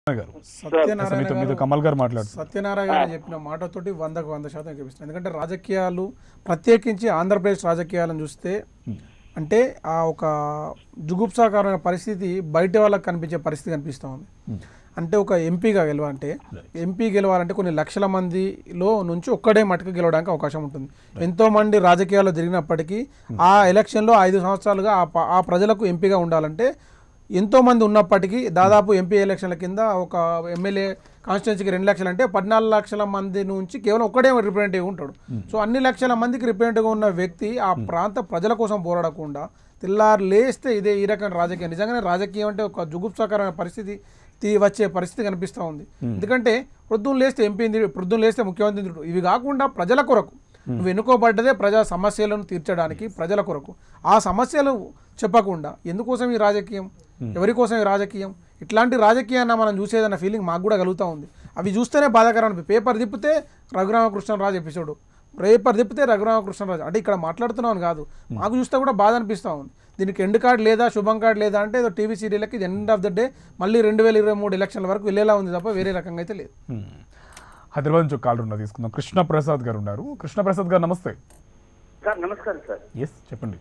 గారు సత్యనారాయణ మీతో మీతో గారు కమల్ గారు మాట్లాడుతున్నారు సత్యనారాయణ గారు చెప్పిన మాటతోటి వందకు వంద శాతం కనిపిస్తుంది ఎందుకంటే రాజకీయాలు ప్రత్యేకించి ఆంధ్రప్రదేశ్ రాజకీయాలను చూస్తే అంటే ఆ ఒక జుగుప్సాకరమైన పరిస్థితి బయట వాళ్ళకి కనిపించే పరిస్థితి కనిపిస్తూ ఉంది అంటే ఒక ఎంపీగా గెలవాలంటే ఎంపీ గెలవాలంటే కొన్ని లక్షల మందిలో నుంచి ఒక్కడే మటుకు గెలవడానికి అవకాశం ఉంటుంది ఎంతో మంది రాజకీయాల్లో జరిగినప్పటికీ ఆ ఎలక్షన్లో ఐదు సంవత్సరాలుగా ఆ ప- ఆ ప్రజలకు ఎంపీగా ఉండాలంటే ఎంతో మంది ఉన్నప్పటికీ దాదాపు ఎంపీ ఎలక్షన్ల కింద ఒక ఎమ్మెల్యే కాన్స్టిట్యున్సీకి రెండు లక్షలు అంటే పద్నాలుగు లక్షల మంది నుంచి కేవలం ఒక్కడే రిప్రజెంటేటివ్ ఉంటాడు సో అన్ని లక్షల మందికి రిప్రజెంటేటివ్గా ఉన్న వ్యక్తి ఆ ప్రాంత ప్రజల కోసం పోరాడకుండా తెల్లారు లేస్తే ఇదే ఈ రకమైన రాజకీయం నిజంగానే రాజకీయం అంటే ఒక జుగుప్సాకరమైన పరిస్థితి తీ- వచ్చే పరిస్థితి కనిపిస్తూ ఉంది ఎందుకంటే ప్రొద్దున లేస్తే ఎంపీ ప్రొద్దున లేస్తే ముఖ్యమంత్రి ఇంద్రుడు. ఇవి కాకుండా ప్రజల కొరకు నువ్వు ఎన్నుకోబడ్డదే ప్రజా సమస్యలను తీర్చడానికి ప్రజల కొరకు ఆ సమస్యలు చెప్పకుండా ఎందుకోసం ఈ రాజకీయం ఎవరి కోసం ఈ రాజకీయం ఇట్లాంటి రాజకీయాన్ని మనం చూసేదన్న ఫీలింగ్ మాకు కూడా కలుగుతూ ఉంది అవి చూస్తేనే బాధాకరం అనిపి పేపర్ తిప్పితే రఘురామకృష్ణరాజు ఎపిసోడ్ పేపర్ తిప్పితే రఘురామకృష్ణరాజు అంటే ఇక్కడ మాట్లాడుతున్నాను కాదు మాకు చూస్తే కూడా బాధ అనిపిస్తూ ఉంది దీనికి ఎండ్ కార్డ్ లేదా శుభం కార్డ్ లేదా అంటే ఏదో టీవీ సీరియల్కి ఇది ఎండ్ ఆఫ్ ద డే మళ్ళీ రెండు వేల ఇరవై మూడు ఎలక్షన్ల వరకు వెళ్ళేలా ఉంది తప్ప వేరే రకంగా అయితే లేదు హ్మ్. హైదరాబాద్ నుంచి ఒక కాల్ ఉన్నా తీసుకుందాం కృష్ణప్రసాద్ గారు ఉన్నారు కృష్ణప్రసాద్ గారు నమస్తే సార్ నమస్కారం సార్ ఎస్ చెప్పండి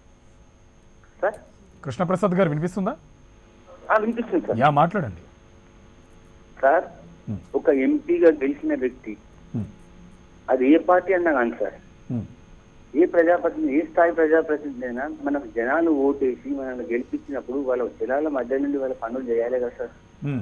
సార్ కృష్ణప్రసాద్ గారు వినిపిస్తుందా ఆ, వినిపిస్తుంది సార్ యా మాట్లాడండి సార్ Hmm. ఒక ఎంపీగా గెలిచిన వ్యక్తి హ్మ్. అది ఏ పార్టీ అన్నా కానీ సార్ హ్మ్. ఏ ప్రజాప్రతినిధి ఏ స్థాయి ప్రజాప్రతినిధి అయినా మనకు జనాలు ఓటేసి మనల్ని గెలిపించినప్పుడు వాళ్ళ జనాల మధ్య నుండి వాళ్ళ పనులు చేయాలి కదా సార్ హ్మ్.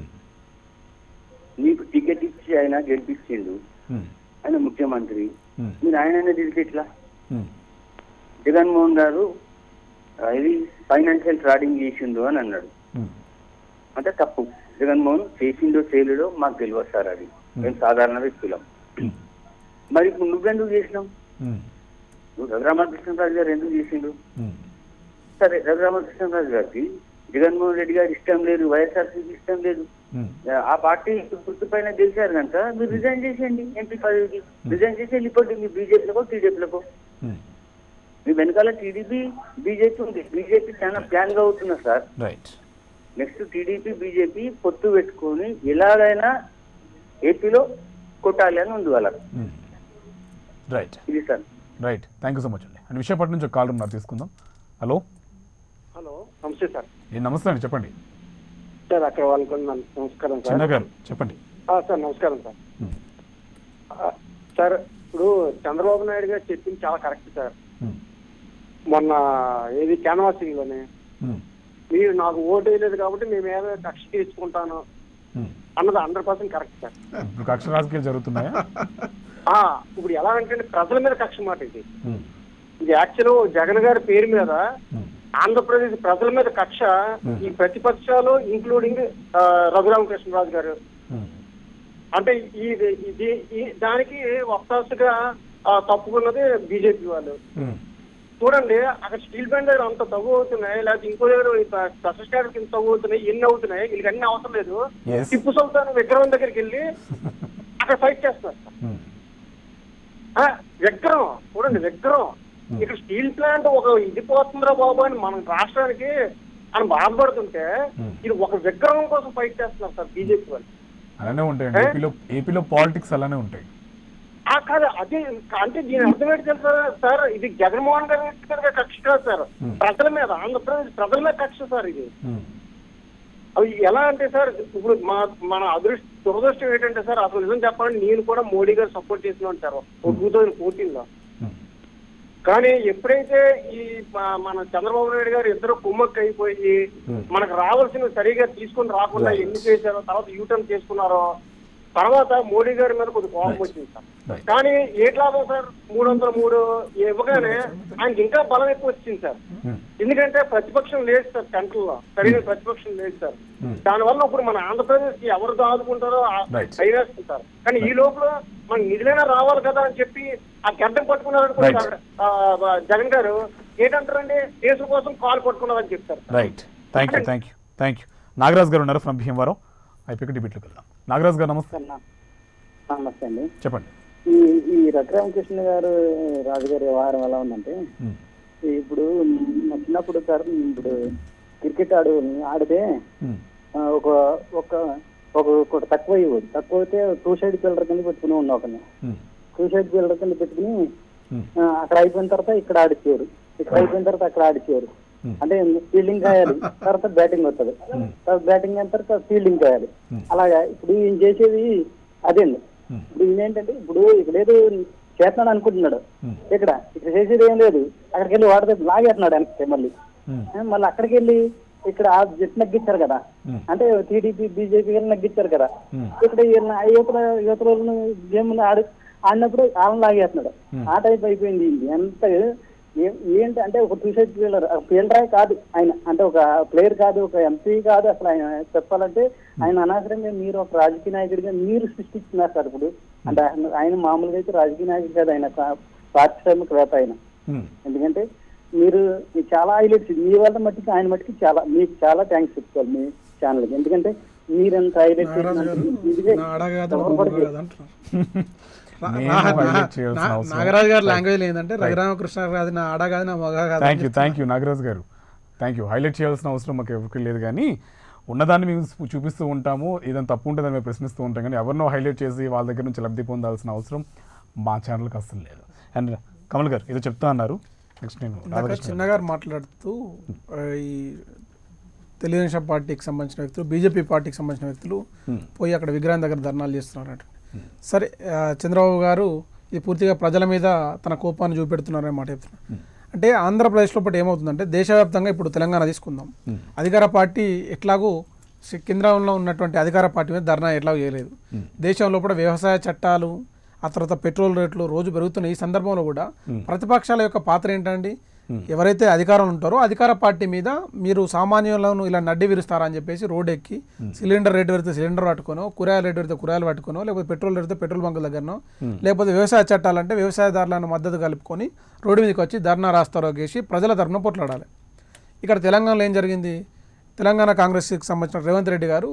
మీకు టికెట్ ఇచ్చి ఆయన గెలిపించిండు హ్మ్. ఆయన ముఖ్యమంత్రి హ్మ్. మీరు ఆయన తెలిసి ఎట్లా హ్మ్. జగన్మోహన్ గారు ఆ, ఇది ఫైనాన్షియల్ ఫ్రాడింగ్ చేసిండు అని అన్నాడు హ్మ్. అంటే తప్పు జగన్మోహన్ చేసిండో చేయలేడో మాకు తెలియదు సార్ అది మేము సాధారణ వ్యక్తులం మరి ఇప్పుడు నువ్వెందుకు చేసినావు హ్మ్. నువ్వు రఘురామకృష్ణరాజు గారు ఎందుకు చేసిండు హ్మ్. సరే రఘురామకృష్ణరాజు గారికి జగన్మోహన్ రెడ్డి గారు ఇష్టం లేదు వైఎస్ఆర్సీకి ఇష్టం లేదు హ్మ్. ఆ పార్టీ గుర్తు పైన గెలిచారు కనుక మీరు రిజైన్ చేసేయండి ఎంపీ పదవికి రిజైన్ చేసి వెళ్ళిపోండి మీ బీజేపీలకో టీడీపీలకో హ్మ్. మీ వెనకాల టీడీపీ బీజేపీ ఉంది బీజేపీ చాలా ప్లాన్ గా అవుతున్నా sir right next TDP BJP పొత్తు పెట్టుకొని ఎలాగైనా ఏపీలో కొట్టాలి అని ఉంది వాళ్ళకి హ్మ్. రైట్ ఇది sir right thank you so much అండి అండ్ విశాఖపట్నం నుంచి ఒక కాల్ ఉన్నారు తీసుకుందాం హలో హలో నమస్తే సార్ ఏ నమస్తే అండి చెప్పండి సార్ అక్కడ వాళ్ళకి నమస్కారం సార్ చిన్న గారు చెప్పండి ఆ, సార్ నమస్కారం సార్ హ్మ్. ఆ, సార్ ఇప్పుడు చంద్రబాబు నాయుడు గారు చెప్పింది చాలా కరెక్ట్ సార్ హ్మ్. మొన్న ఏది క్యాన్వాసింగ్ లోనే హ్మ్. మీరు నాకు ఓటు వేయలేదు కాబట్టి మేము ఏదో కక్ష తీర్చుకుంటాను హ్మ్. అన్నది హండ్రెడ్ పర్సెంట్ కరెక్ట్ సార్ ఇప్పుడు కక్ష రాజకీయాలు జరుగుతున్నాయా ఆ, ఇప్పుడు ఎలా అంటే ప్రజల మీద కక్ష మాట ఇది హ్మ్. ఇది యాక్చువల్ జగన్ గారి పేరు మీద హ్మ్. ఆంధ్రప్రదేశ్ ప్రజల మీద కక్ష ఈ ప్రతిపక్షాలు ఇంక్లూడింగ్ రఘురామకృష్ణరాజు గారు హ్మ్. అంటే ఈ ఇది ఈ- దానికి వస్తాసుగా ఆ, తప్పుకున్నది బీజేపీ వాళ్ళు హ్మ్. చూడండి అక్కడ స్టీల్ ప్లాంట్ దగ్గర అంత తగ్గు అవుతున్నాయి లేకపోతే ఇంకో దగ్గర స్పెషల్ స్టాండర్డ్ కింద తగ్గు అవుతున్నాయి ఎన్ని అవుతున్నాయి వీళ్ళకి అన్ని అవసరం లేదు Yes. టిప్పు సుల్తాన్ విగ్రహం దగ్గరికి వెళ్ళి అక్కడ ఫైట్ చేస్తారు హ్మ్. ఆ, విగ్రహం చూడండి విగ్రహం ఇక్కడ స్టీల్ ప్లాంట్ ఒక ఇది పోతుందిరా బాబు అని మన రాష్ట్రానికి అని బాధపడుతుంటే ఇది ఒక విగ్రహం కోసం ఫైట్ చేస్తున్నారు సార్ బీజేపీ వాళ్ళు అలానే ఉంటాయండి ఏపీలో ఏపీలో పాలిటిక్స్ అలానే ఉంటాయి ఆ కాదు అది అంటే దీని అర్థం ఏంటి తెలుసా సార్ ఇది జగన్మోహన్ గారి మీద కక్ష కాదు సార్ ప్రజల మీద ఆంధ్రప్రదేశ్ ప్రజల మీద కక్ష సార్ ఇది హ్మ్. అవి ఎలా అంటే సార్ ఇప్పుడు మా మన అదృష్ట దురదృష్టం ఏంటంటే సార్ అసలు నిజం చెప్పాలంటే నేను కూడా మోడీ గారు సపోర్ట్ చేసిన ఉంటారు టూ థౌజండ్ ఫోర్టీన్ లో హ్మ్. కానీ ఎప్పుడైతే ఈ మా- మన చంద్రబాబు నాయుడు గారు ఇద్దరు కుమ్మక్కి అయిపోయి మనకు రావాల్సిన సరిగా తీసుకొని రాకుండా ఎన్ని చేశారో తర్వాత యూటర్న్ చేసుకున్నారో తర్వాత మోడీ గారి మీద కొద్ది కోపం వచ్చింది సార్ Right. కానీ ఏట్ లాభం సార్ మూడు వందల మూడు ఇవ్వగానే ఆయనకి ఇంకా బలం ఎక్కువ వచ్చింది సార్ హ్మ్. ఎందుకంటే ప్రతిపక్షం లేదు సార్ సెంట్రల్ లో సరైన ప్రతిపక్షం లేదు సార్ దానివల్ల ఇప్పుడు మన ఆంధ్రప్రదేశ్ కి ఎవరు దాదుకుంటారో Right. అయివేస్తుంటారు కానీ ఈ లోపల మన నిధులైనా రావాలి కదా అని చెప్పి ఆ గడ్డం పట్టుకున్నారు Right. జగన్ గారు ఏంటంటారండి దేశం కోసం కాలు పట్టుకున్నారని చెప్తారు right thank you thank you thank you Nagaraj గారు ఉన్నారు ఫ్రమ్ భీమవరం అయిపోయి డిబేట్లోకి వెళ్దాం నాగరాజ్ గారు నమస్తే నమస్తే అండి చెప్పండి ఈ ఈ రఘురామకృష్ణ గారు రాజుగారి వ్యవహారం ఎలా ఉందంటే హ్మ్. ఇప్పుడు మా చిన్నప్పుడు సార్ ఇప్పుడు క్రికెట్ ఆడు ఆడితే హ్మ్. ఆ, ఒక ఒక ఒక ఒకటి తక్కువ ఇవ్వదు తక్కువ అయితే టూ సైడ్ పిల్లర్ కింద పెట్టుకుని ఉన్నా ఒకరిని ఉమ్, టూ సైడ్ పిల్లర్ కింద పెట్టుకుని ఉమ్, ఆ, అక్కడ అయిపోయిన తర్వాత ఇక్కడ ఆడిచ్చేవారు ఇక్కడ అయిపోయిన తర్వాత అక్కడ ఆడిచ్చేవారు Hmm. అంటే ఫీల్డింగ్ కాయాలి తర్వాత బ్యాటింగ్ వస్తుంది తర్వాత బ్యాటింగ్ అయిన తర్వాత ఫీల్డింగ్ కాయాలి అలాగా ఇప్పుడు ఈయన చేసేది అదేండి Hmm. ఇప్పుడు ఈయన ఏంటంటే ఇప్పుడు ఇక్కడ ఏదో చేస్తున్నాడు అనుకుంటున్నాడు Hmm. ఇక్కడ ఇక్కడ చేసేది ఏం లేదు అక్కడికి వెళ్ళి వాడితే లాగేస్తున్నాడు వెనక్కి మళ్ళీ ఉమ్, ఆ, మళ్ళీ అక్కడికి వెళ్ళి ఇక్కడ ఆ జట్టు నగ్గించారు కదా Hmm. అంటే టీడీపీ బీజేపీ వెళ్ళి నగ్గించారు కదా Hmm. ఇక్కడ ఈయన యువతల యువతల వాళ్ళని గేమ్ ఆడి ఆడినప్పుడు వాళ్ళని లాగేస్తున్నాడు ఆ టైప్ అయిపోయింది ఇది. ఎంత ఏ- ఏంటి అంటే ఒక టూ సైడ్ ఫీల్డర్ ఫీల్డరే కాదు ఆయన అంటే ఒక ప్లేయర్ కాదు ఒక ఎంపీ కాదు అసలు ఆయన చెప్పాలంటే ఆయన అనవసరంగా మీరు ఒక రాజకీయ నాయకుడిగా మీరు సృష్టిస్తున్నారు సార్ ఇప్పుడు అంటే ఆయన- ఆయన మామూలుగా అయితే రాజకీయ నాయకుడు కాదు ఆయన ఒక పారిశ్రామికవేత్త ఆయన ఉమ్. ఎందుకంటే మీరు మీకు చాలా హైలైట్స్ మీ వల్ల మట్టికి ఆయన మట్టికి చాలా మీకు చాలా థ్యాంక్స్ చెప్పుకోవాలి మీ ఛానల్కి ఎందుకంటే మీరంత హైలైట్ నాగరాజు గారు ఇదిగే నా అడగ కాదు, నా గొడవపడితే. బొగ్గ కాదు అంటున్నారు. రా- నేను నా- highlight నా- చేయాల్సిన నా- అవసరం నాగరాజు గారి లాంగ్వేజ్ ఏంటంటే రఘురామకృష్ణ కాదు నా ఆడ కాదు నా మగ కాదు thank you thank you Nagaraj గారు థ్యాంక్ యూ హైలైట్ చేయాల్సిన అవసరం మాకు ఎవరికి లేదు కానీ ఉన్నదాన్ని మేము చూ- చూపిస్తూ ఉంటాము ఏదైనా తప్పు ఉంటుందని మేము ప్రశ్నిస్తూ ఉంటాం కానీ ఎవరినో హైలైట్ చేసి వాళ్ళ దగ్గర నుంచి లబ్ధి పొందాల్సిన అవసరం మా ఛానల్కి అస్సలు లేదు అండ్ కమల్ గారు ఏదో చెప్తా అన్నారు నెక్స్ట్ నేను ఇందాక రాధాకృష్ణ చిన్నగారు మాట్లాడుతూ ఆ, ఈ తెలుగుదేశం పార్టీకి సంబంధించిన వ్యక్తులు బీజేపీ పార్టీకి సంబంధించిన వ్యక్తులు పోయి అక్కడ విగ్రహం దగ్గర ధర్నాలు చేస్తున్నారు సరే ఆ, చంద్రబాబు గారు ఇది పూర్తిగా ప్రజల మీద తన కోపాన్ని చూపెడుతున్నారనే మాట చెప్తున్నారు అంటే ఆంధ్రప్రదేశ్లో ఒకటి ఏమవుతుందంటే దేశవ్యాప్తంగా ఇప్పుడు తెలంగాణ తీసుకుందాం అధికార పార్టీ ఎట్లాగూ సి- కేంద్రంలో ఉన్నటువంటి అధికార పార్టీ మీద ధర్నా ఎట్లాగూ చేయలేదు దేశంలో కూడా వ్యవసాయ చట్టాలు ఆ తర్వాత పెట్రోల్ రేట్లు రోజు పెరుగుతున్న ఈ సందర్భంలో కూడా ప్రతిపక్షాల యొక్క పాత్ర ఏంటండి ఎవరైతే అధికారంలో ఉంటారో అధికార పార్టీ మీద మీరు సామాన్యులను ఇలా నడ్డి విరుస్తారా అని చెప్పేసి రోడ్ ఎక్కి సిలిండర్ రేటు పెడితే సిలిండర్ పట్టుకోనో కూరగాయల రేటు పెడితే కూరగాయలు పట్టుకోనో లేకపోతే పెట్రోల్ పెడితే పెట్రోల్ బంకుల దగ్గరనో లేకపోతే వ్యవసాయ చట్టాలంటే వ్యవసాయదారులను మద్దతు కలుపుకొని రోడ్డు మీదకి వచ్చి ధర్నా రాస్తారో గేసి ప్రజల తరఫున పోట్లాడాలి ఇక్కడ తెలంగాణలో ఏం జరిగింది తెలంగాణ కాంగ్రెస్కి సంబంధించిన రేవంత్ రెడ్డి గారు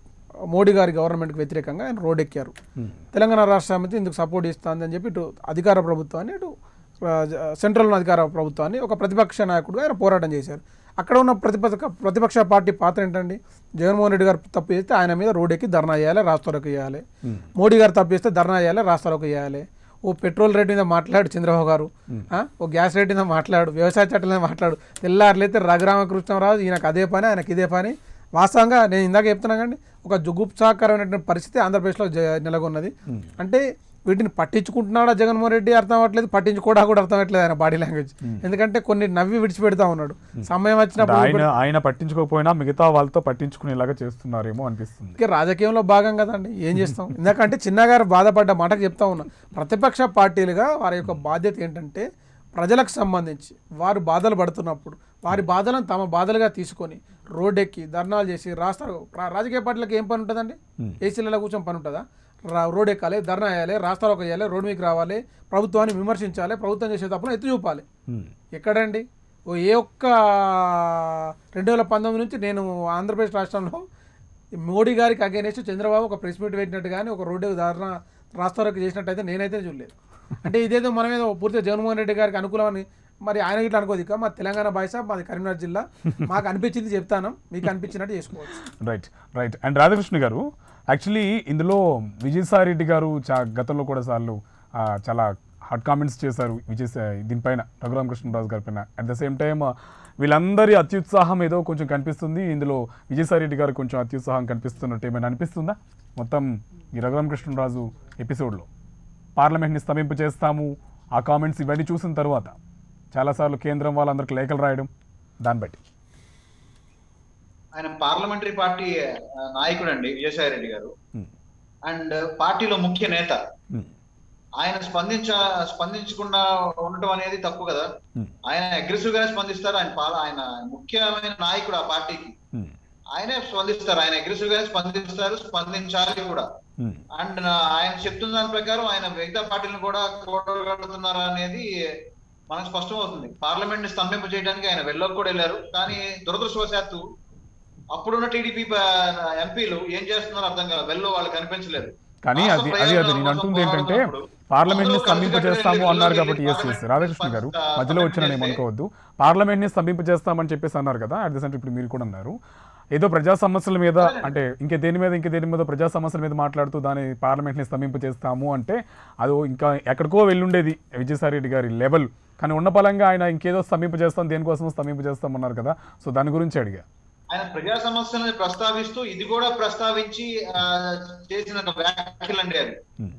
మోడీ గారి గవర్నమెంట్కి వ్యతిరేకంగా ఆయన రోడ్ ఎక్కారు తెలంగాణ రాష్ట్ర సమితి ఇందుకు సపోర్ట్ ఇస్తుంది అని చెప్పి ఇటు అధికార ప్రభుత్వాన్ని ఇటు ఆ, జ- సెంట్రల్ అధికార ప్రభుత్వాన్ని ఒక ప్రతిపక్ష నాయకుడుగా ఆయన పోరాటం చేశారు అక్కడ ఉన్న ప్రతిపక్ష ప్రతిపక్ష పార్టీ పాత్ర ఏంటండి జగన్మోహన్ రెడ్డి గారు తప్పు చేస్తే ఆయన మీద రోడ్ ఎక్కి ధర్నా చేయాలి రాస్తారోకి చేయాలి మోడీ గారు తప్పు చేస్తే ధర్నా చేయాలి రాస్తారోకి చేయాలి ఓ పెట్రోల్ రేట్ మీద మాట్లాడు చంద్రబాబు గారు ఆ? ఓ గ్యాస్ రేట్ మీద మాట్లాడు వ్యవసాయ చట్టాల మీద మాట్లాడు తెల్లారులైతే రఘురామకృష్ణరాజు ఈయనకు అదే పని ఆయనకి ఇదే పని వాస్తవంగా నేను ఇందాక చెప్తున్నా కండి ఒక జుగుప్సాకరమైనటువంటి పరిస్థితి ఆంధ్రప్రదేశ్లో జ- నెలకొన్నది అంటే వీటిని పట్టించుకుంటున్నాడా జగన్మోహన్ రెడ్డి అర్థం అవ్వట్లేదు పట్టించుకోవడా కూడా అర్థం అవ్వట్లేదు ఆయన బాడీ లాంగ్వేజ్ ఎందుకంటే కొన్ని నవ్వి విడిచిపెడతా ఉన్నాడు సమయం అంటే వచ్చినప్పుడు ఆయన ఆయన పట్టించుకోకపోయినా మిగతా వాళ్ళతో పట్టించుకునేలాగా చేస్తున్నారేమో అనిపిస్తుంది ఇక రాజకీయంలో భాగం కదండి ఏం చేస్తాం ఎందుకంటే చిన్నగారు బాధపడ్డ మాటకు చెప్తా ఉన్నా ప్రతిపక్ష పార్టీలుగా వారి యొక్క బాధ్యత ఏంటంటే ప్రజలకు సంబంధించి వారు బాధలు పడుతున్నప్పుడు వారి బాధలను తమ బాధలుగా తీసుకొని రోడ్డెక్కి ధర్నాలు చేసి రాస్తారు రా- రాజకీయ పార్టీలకు ఏం పని ఉంటుందండి ఏసీలలో కూర్చొని పని ఉంటుందా రా రోడ్ ఎక్కాలి ధర్నా వేయాలి రాస్తారోక చేయాలి రోడ్ మీకు రావాలి ప్రభుత్వాన్ని విమర్శించాలి ప్రభుత్వం చేసే తప్పును ఎత్తి చూపాలి ఉమ్, ఎక్కడండి ఓ ఏ ఒక్క రెండు వేల పంతొమ్మిది నుంచి నేను ఆంధ్రప్రదేశ్ రాష్ట్రంలో మోడీ గారికి అగేనెస్ట్ చంద్రబాబు ఒక ప్రెస్ మీట్ పెట్టినట్టు కానీ ఒక రోడ్డు ధారణ రాస్తారోకి చేసినట్టయితే నేనైతే చూడలేదు అంటే ఇదేదో మనం ఏదో పూర్తిగా జగన్మోహన్ రెడ్డి గారికి అనుకూలమని మరి ఆయన ఇట్లా అనుకోదు ఇక మా తెలంగాణ బాయ్సా మాది కరీంనగర్ జిల్లా మాకు అనిపించింది చెప్తాను మీకు అనిపించినట్టు చేసుకోవచ్చు రైట్ రైట్ అండ్ రాధాకృష్ణ గారు యాక్చువల్లీ ఇందులో విజయసాయి రెడ్డి గారు చా గతంలో కూడా సార్లు ఆ, చాలా హాట్ కామెంట్స్ చేశారు విజయ్ దీనిపైన రఘురామకృష్ణరాజు గారి పైన అట్ ద సేమ్ టైం వీళ్ళందరి అత్యుత్సాహం ఏదో కొంచెం కనిపిస్తుంది ఇందులో విజయసాయి రెడ్డి గారు కొంచెం అత్యుత్సాహం కనిపిస్తున్నట్టు ఏమైనా అనిపిస్తుందా మొత్తం ఈ రఘురామకృష్ణరాజు ఎపిసోడ్లో పార్లమెంట్ని స్తంభింపు చేస్తాము ఆ కామెంట్స్ ఇవన్నీ చూసిన తర్వాత చాలాసార్లు కేంద్రం వాళ్ళందరికీ లేఖలు రాయడం దాన్ని బట్టి ఆయన పార్లమెంటరీ పార్టీ ఆ, నాయకుడు అండి విజయసాయి రెడ్డి గారు Hmm. అండ్ పార్టీలో ముఖ్య నేత Hmm. ఆయన స్పందించ స్పందించకుండా ఉండటం అనేది తప్పు కదా Hmm. ఆయన అగ్రెసివ్ గానే స్పందిస్తారు ఆయన పాల ఆయన ముఖ్యమైన నాయకుడు ఆ పార్టీకి Hmm. ఆయనే స్పందిస్తారు ఆయన అగ్రెసివ్ గానే స్పందిస్తారు స్పందించాలి కూడా Hmm. అండ్ నా- ఆయన చెప్తున్న దాని ప్రకారం ఆయన మిగతా పార్టీలను కూడా కూడగలుగుతున్నారు అనేది మనకు స్పష్టం అవుతుంది పార్లమెంట్ ని స్తంభింప చేయడానికి ఆయన వెళ్ళకు కూడా వెళ్ళారు కానీ దురదృష్టవశాత్తు అప్పుడున్న టీడీపీ ఎంపీలు ఏం చేస్తున్నారో అర్థం కాదు వెళ్ళో వాళ్ళు కనిపించలేదు కానీ అది అది అది నేను అంటుంది ఏంటంటే పార్లమెంట్ ని స్తంభింప చేస్తాము అన్నారు కాబట్టి ఎస్ ఎస్ రాధాకృష్ణ గారు మధ్యలో వచ్చిన నేను అనుకోవద్దు పార్లమెంట్ ని స్తంభింప చేస్తామని చెప్పేసి అన్నారు కదా అట్ ద సెంటర్ ఇప్పుడు మీరు కూడా అన్నారు ఏదో ప్రజా సమస్యల మీద అంటే ఇంకే దేని మీద ఇంకే దేని మీద ప్రజా సమస్యల మీద మాట్లాడుతూ దాని పార్లమెంట్ని స్తంభింప చేస్తాము అంటే అది ఇంకా ఎక్కడికో వెళ్ళుండేది విజయసాయి రెడ్డి గారి లెవెల్ కానీ ఉన్న పలంగా ఆయన ఇంకేదో స్తంభింప చేస్తాం దేనికోసం స్తంభింప చేస్తాం అన్నారు కదా సో దాని గురించి అడిగా ఆయన ప్రజా సమస్యలను ప్రస్తావిస్తూ ఇది కూడా ప్రస్తావించి ఆ, చేసిన ఒక వ్యాఖ్యలు అండి అది ఉమ్,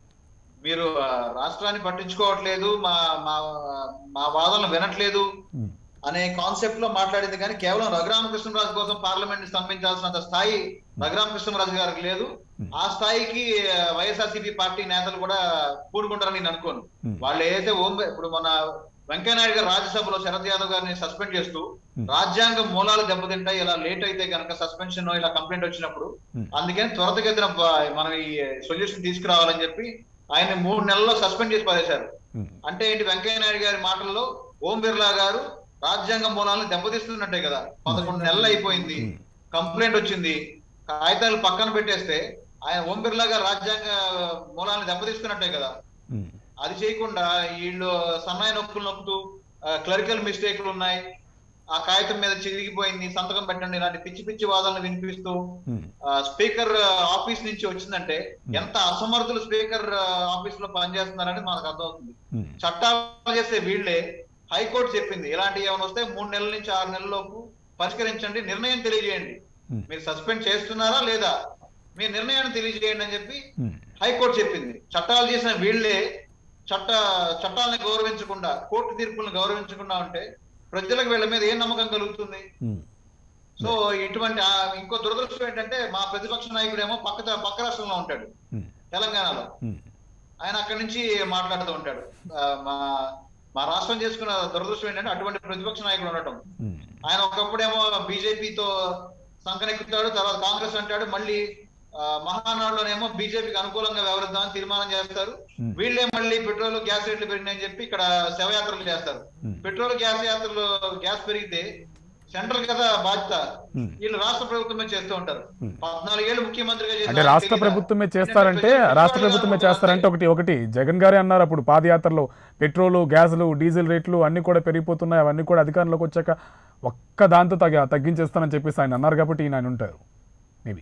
మీరు ఆ, రాష్ట్రాన్ని పట్టించుకోవట్లేదు మా మా మా వాదనలు వినట్లేదు ఉమ్, అనే కాన్సెప్ట్ లో మాట్లాడింది కానీ కేవలం రఘురామకృష్ణరాజు కోసం పార్లమెంట్ ని స్తంభించాల్సినంత స్థాయి రఘురామకృష్ణరాజు గారికి లేదు ఆ స్థాయికి ఆ, వైఎస్ఆర్సీపీ పార్టీ నేతలు కూడా కూడుకుంటారని నేను అనుకోను Hmm. వాళ్ళు ఏదైతే ఓం ఇప్పుడు మన వెంకయ్యనాయుడు గారు రాజ్యసభలో శరద్ యాదవ్ గారిని సస్పెండ్ చేస్తూ రాజ్యాంగ మూలాలు దెబ్బతింటాయి ఇలా లేట్ అయితే కనుక సస్పెన్షన్ ఇలా కంప్లైంట్ వచ్చినప్పుడు Hmm. అందుకని త్వరతగతిన బ- మనం ఈ సొల్యూషన్ తీసుకురావాలని చెప్పి ఆయన మూడు నెలల్లో సస్పెండ్ చేసి పడేశారు ఉమ్, అంటే ఏంటి వెంకయ్య నాయుడు గారి మాటల్లో ఓం బిర్లా గారు రాజ్యాంగ మూలాలను దెబ్బతీస్తున్నట్టే కదా పదకొండు నెలలు అయిపోయింది కంప్లైంట్ వచ్చింది కాగితాలు పక్కన పెట్టేస్తే ఆయన ఓం బిర్లా గారు రాజ్యాంగ మూలాలను దెబ్బతీస్తున్నట్టే కదా ఉమ్, అది చేయకుండా వీళ్ళు సన్నాయి నొక్కులు నొక్కుతూ క్లరికల్ మిస్టేక్లు ఉన్నాయి ఆ కాగితం మీద చిరిగిపోయింది సంతకం పెట్టండి ఇలాంటి పిచ్చి పిచ్చి వాదనలు వినిపిస్తూ ఉమ్, ఆ, స్పీకర్ ఆ, ఆఫీస్ నుంచి వచ్చిందంటే ఎంత అసమర్థులు స్పీకర్ ఆ, ఆఫీస్ లో పనిచేస్తున్నారని మనకు అర్థమవుతుంది ఉమ్, చట్టాలు చేసే వీళ్ళే హైకోర్టు చెప్పింది ఇలాంటి ఏమైనా వస్తే మూడు నెలల నుంచి ఆరు నెలల లోపు పరిష్కరించండి నిర్ణయం తెలియజేయండి Hmm. మీరు సస్పెండ్ చేస్తున్నారా లేదా మీ నిర్ణయాన్ని తెలియజేయండి అని చెప్పి ఉమ్, హైకోర్టు చెప్పింది చట్టాలు చేసిన వీళ్ళే చట్ట చట్టాలని గౌరవించకుండా కోర్టు తీర్పులను గౌరవించకుండా ఉంటే ప్రజలకు వీళ్ళ మీద ఏం నమ్మకం కలుగుతుంది ఉమ్, సో ఇటువంటి ఆ- ఇంకో దురదృష్టం ఏంటంటే మా ప్రతిపక్ష నాయకుడేమో పక్క పక్క రాష్ట్రంలో ఉంటాడు ఉమ్, తెలంగాణలో ఉమ్, ఆయన అక్కడి నుంచి మాట్లాడుతూ ఉంటాడు ఆ, మా మా రాష్ట్రం చేసుకున్న దురదృష్టం ఏంటంటే అటువంటి ప్రతిపక్ష నాయకుడు ఉండటం ఉమ్, ఆయన ఒకప్పుడేమో బీజేపీతో సంకనెక్కుతాడు తర్వాత కాంగ్రెస్ అంటాడు మళ్ళీ ఆ, మహానాడులోనేమో బీజేపీకి అనుకూలంగా వ్యవహరిద్దామని తీర్మానం చేస్తారు Hmm. వీళ్ళే మళ్ళీ పెట్రోల్ గ్యాస్ రేట్లు పెరిగినాయని చెప్పి ఇక్కడ శవయాత్రలు చేస్తారు Hmm. పెట్రోల్ గ్యాస్ యాత్రలు గ్యాస్ పెరిగితే సెంట్రల్ కదా బాధ్యత Hmm. వీళ్ళు రాష్ట్ర ప్రభుత్వమే చేస్తూ ఉంటారు Hmm. పద్నాలుగేళ్ళు ముఖ్యమంత్రిగా చేసిన అంటే వాళ్ళకి రాష్ట్ర తెలీదా? ప్రభుత్వమే ఏంటంటే చేస్తారంటే ప్రజలు రాష్ట్ర పెట్రోల్ ప్రభుత్వమే ధరలు చేస్తారంటే ఒకటి ఒకటి జగన్ గారే అన్నారు అప్పుడు పాదయాత్రలో పెట్రోలు గ్యాసులు డీజిల్ రేట్లు అన్ని కూడా పెరిగిపోతున్నాయి అవన్నీ కూడా అధికారంలోకి వచ్చాక ఒక్క దాంతో తగ్గ తగ్గించేస్తానని చెప్పేసి ఆయన అన్నారు కాబట్టి ఈయన ఆయన ఉంటారు మేబీ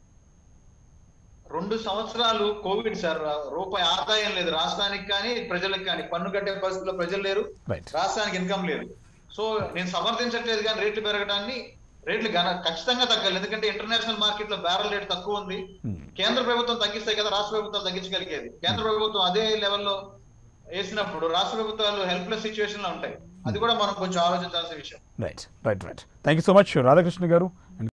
రెండు సంవత్సరాలు కోవిడ్ సార్ రూపాయి ఆదాయం లేదు రాష్ట్రానికి కానీ ప్రజలకు కానీ పన్ను కట్టే పరిస్థితిలో ప్రజలు లేరు రైట్ రాష్ట్రానికి ఇన్కమ్ లేదు సో నేను సమర్థించట్లేదు కానీ రేట్లు పెరగడాన్ని రేట్లు గన ఖచ్చితంగా తగ్గాలి ఎందుకంటే ఇంటర్నేషనల్ మార్కెట్ లో బ్యారల్ రేట్ తక్కువ ఉంది కేంద్ర ప్రభుత్వం తగ్గిస్తే కదా రాష్ట్ర ప్రభుత్వాలు తగ్గించగలిగేది కేంద్ర ప్రభుత్వం అదే లెవెల్లో వేసినప్పుడు రాష్ట్ర ప్రభుత్వాలు హెల్ప్లెస్ సిచ్యువేషన్ లో ఉంటాయి అది కూడా మనం కొంచెం ఆలోచించాల్సిన విషయం right right right thank you so much Radhakrishna గారు